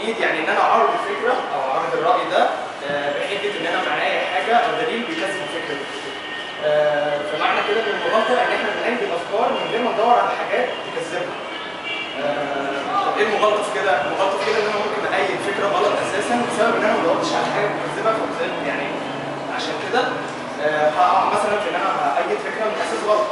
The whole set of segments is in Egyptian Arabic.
تأكيد يعني ان انا اعرض الفكره او اعرض الراي ده آه، بحجه ان انا معايا حاجه او دليل بيكذب الفكره دي. آه، فمعنى كده ان المغالطه ان احنا بننجي الافكار من غير ما ندور على حاجات تكذبها. آه، طب ايه المغالطه في كده؟ المغالطه في كده ان انا ممكن اأيد فكره غلط اساسا بسبب ان انا ما دورتش على حاجه بكذبها فبالتالي يعني عشان كده آه، هقع مثلا في ان انا هأيد فكره من اساس غلط.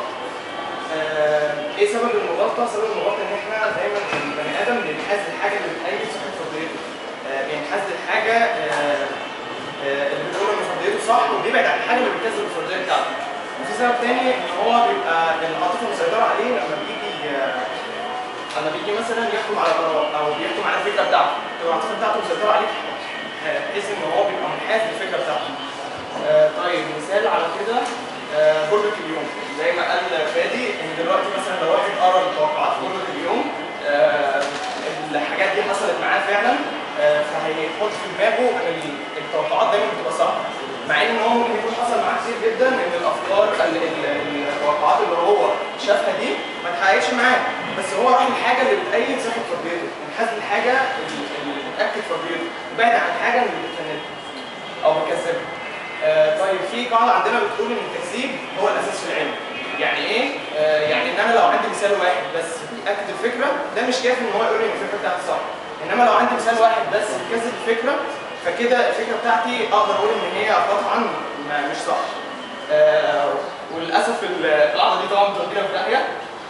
آه، ايه سبب المغالطه؟ سبب المغالطه ان احنا دايما البني ادم بينحاز للحاجه اللي بتأيد صحه فرضيته. آه، بينحاز للحاجه آه، آه، اللي بتقول ان فرضيته صح وبيبعد عن الحاجه اللي بتكذب الفرضيه بتاعته. وفي سبب تاني ان هو بيبقى العاطفه مسيطره عليه لما بيجي آه، لما بيجي مثلا يحكم على قرار او بيحكم على الفكره بتاعته، تبقى العاطفه بتاعته مسيطره عليه بحيث ان هو بيبقى منحاز للفكره بتاعته. آه، طيب مثال على كده آه، برجة اليوم زي ما قال فادي ان دلوقتي مثلا لو واحد قرا التوقعات في برجة اليوم آه، الحاجات دي حصلت معاه فعلا آه، فهيحط في دماغه ان ال- التوقعات دايما بتبقى صح مع ان هو ممكن يكون حصل معاه كتير جدا ان الافكار ال- ال- التوقعات اللي هو شافها دي ما اتحققتش معاه بس هو راح للحاجه اللي بتأيد صحه فرضيته انحاز للحاجه اللي اللي بتاكد فرضيته وبعد عن الحاجه اللي بتفندها او بتكذبها آه، طيب في قاعده عندنا بتقول ان التكذيب هو الاساس في العلم يعني ايه آه، يعني ان انا لو عندي مثال واحد بس بيأكد الفكره ده مش كافي ان هو يقول لي ان الفكره بتاعتي صح انما لو عندي مثال واحد بس بيكذب الفكره فكده الفكره بتاعتي اقدر اقول ان هي قطعا ما- مش صح آه، وللاسف ال- القاعده دي طبعا بتودينا في داهيه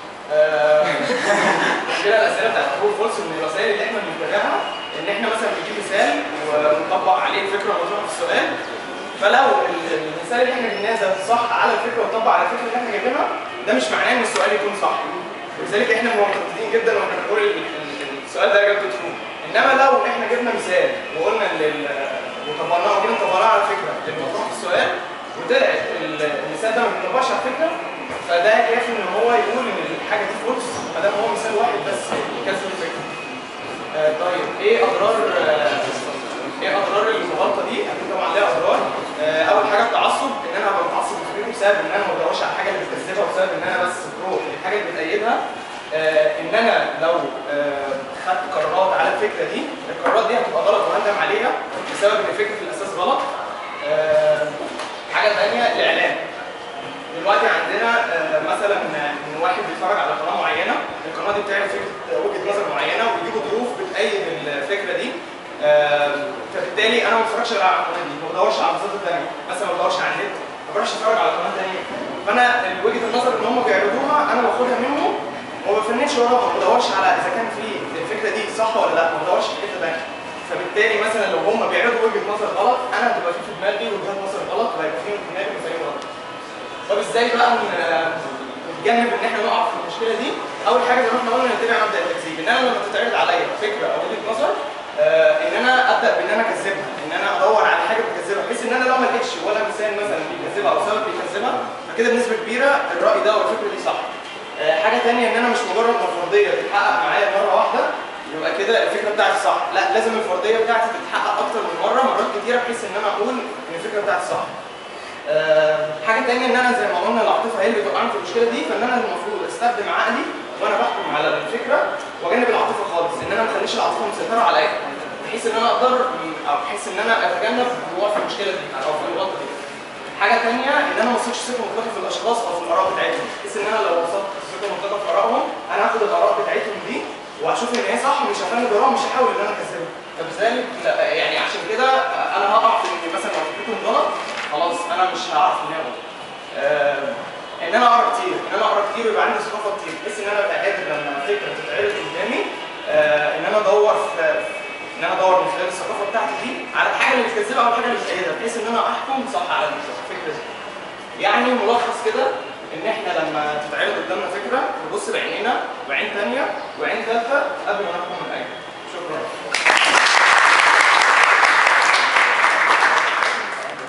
آه، كده الاسئله بتاعت ترو فولس من الوسائل اللي احنا بنتبعها ان احنا مثلا بنجيب مثال ونطبق عليه الفكره المطروحه في السؤال فلو ال- المثال اللي احنا جبناه ده صح على الفكره وطبق على الفكره اللي احنا جايبينها ده مش معناه ان السؤال يكون صح ولذلك احنا معتقدين جدا واحنا بنقول ال- ال- السؤال ده اجابته ترو انما لو احنا جبنا مثال وقلنا لل وطبقناه وجينا طبقناه على الفكره المطروح في السؤال وطلعت ال- المثال ده ما بيطبقش على الفكره فده كافي ان هو يقول ان الحاجه دي فولس ما دام هو مثال واحد بس يكسر الفكره. آه طيب ايه اضرار آه ايه اضرار المغالطه دي؟ اكيد طبعا ليها اضرار. آه اول حاجه التعصب ان انا ابقى متعصب لفكرتي بسبب ان انا ما بدورش على الحاجه اللي بتكذبها وبسبب ان انا بس بروح للحاجه اللي بتأيدها. آه ان انا لو آه خدت قرارات على الفكره دي القرارات دي هتبقى غلط وهندم عليها بسبب ان الفكره في الاساس غلط. آه حاجه ثانيه الاعلام. دلوقتي عندنا آه، مثلا ان واحد بيتفرج على قناه معينه القناه دي بتعرض فكره وجهه نظر معينه وبيجيبوا ظروف بتأيد الفكره دي آه، فبالتالي انا ما بتفرجش غير على القناه دي ما بدورش على المصادر الثانيه مثلا ما بدورش على النت ما بروحش اتفرج على قناه ثانيه فانا وجهه النظر اللي هم بيعرضوها انا باخدها منهم وما بفنش وراها ما بدورش على اذا كان في الفكره دي صح ولا لا ما بدورش في حته ثانيه فبالتالي مثلا لو هم بيعرضوا وجهه نظر غلط انا هتبقى في في دماغي وجهات نظر غلط وهيبقى في في دماغي مفاهيم غلط طب ازاي بقى ن- نتجنب ان احنا نقع في المشكله دي؟ اول حاجه زي ما احنا قلنا نتبع مبدا التكذيب ان انا لما تتعرض عليا فكره او وجهه نظر آه ان انا ابدا بان انا اكذبها ان انا ادور على حاجه بتكذبها بحيث ان انا لو ما لقيتش ولا مثال مثلا بيكذبها او سبب بيكذبها فكده بنسبه كبيره الراي ده او الفكره دي صح. آه حاجه ثانيه ان انا مش مجرد ما الفرضيه تتحقق معايا مره واحده يبقى كده الفكره بتاعتي صح، لا لازم الفرضيه بتاعتي تتحقق اكتر من مره مرات كتيره بحيث ان انا اقول ان الفكره بتاعتي صح. آه، حاجه تانية ان انا زي ما قلنا العاطفه هي اللي بتوقعني في المشكله دي فان انا المفروض استخدم عقلي وانا بحكم على الفكره واجنب العاطفه خالص ان انا ما اخليش العاطفه مسيطره عليا بحيث ان انا اقدر او بحيث ان انا اتجنب الوقوع في المشكله دي او في الغلطه دي. حاجه تانية ان انا ما اثقش ثقه مطلقه في الاشخاص او في الاراء بتاعتهم بحيث ان انا لو وثقت ثقه مطلقه في ارائهم انا هاخد الاراء بتاعتهم دي وهشوف ان هي صح مش هفند وراهم مش هحاول ان انا اكذبها فبذلك لا يعني عشان كده انا هقع في ان مثلا لو فكرتهم غلط خلاص انا مش هعرف ان هي غلط آه، ان انا اقرا كتير ان انا اقرا كتير ويبقى عندي ثقافه كتير بحيث ان انا ابقى قادر لما فكره تتعرض قدامي آه، ان انا ادور في ان انا ادور من خلال الثقافه بتاعتي دي على الحاجه اللي بتكذبها او الحاجه اللي بتأيدها بحيث ان انا احكم صح على الفكره دي. يعني ملخص كده ان احنا لما تتعرض قدامنا فكره نبص بعينينا وعين ثانيه وعين ثالثه قبل ما نحكم من اي شكرا